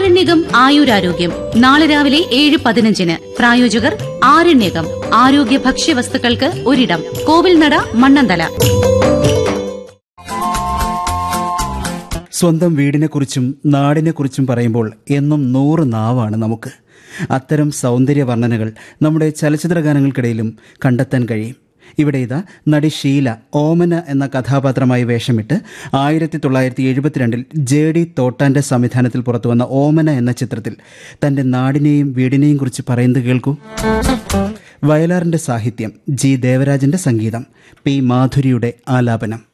ആരണ്യകം ആയുരാരോഗ്യം നാളെ രാവിലെ ഏഴ് പതിനഞ്ചിന് പ്രായോജകർ ആരണ്യകം ആരോഗ്യ ഭക്ഷ്യവസ്തുക്കൾക്ക് ഒരിടം കോവിൽനട മണ്ണന്തല സ്വന്തം വീടിനെക്കുറിച്ചും നാടിനെക്കുറിച്ചും പറയുമ്പോൾ എന്നും നൂറ് നാവാണ് നമുക്ക് അത്തരം സൗന്ദര്യ വർണ്ണനകൾ നമ്മുടെ ചലച്ചിത്ര ഗാനങ്ങൾക്കിടയിലും കണ്ടെത്താൻ കഴിയും ഇവിടെ ഇതാ നടി ഷീല ഓമന എന്ന കഥാപാത്രമായി വേഷമിട്ട് ആയിരത്തി തൊള്ളായിരത്തി എഴുപത്തിരണ്ടിൽ ജെ ഡി തോട്ടാന്റെ സംവിധാനത്തിൽ പുറത്തുവന്ന ഓമന എന്ന ചിത്രത്തിൽ തന്റെ നാടിനെയും വീടിനെയും കുറിച്ച് പറയുന്നത് കേൾക്കൂ വയലാറിന്റെ സാഹിത്യം ജി ദേവരാജന്റെ സംഗീതം പി മാധുരിയുടെ ആലാപനം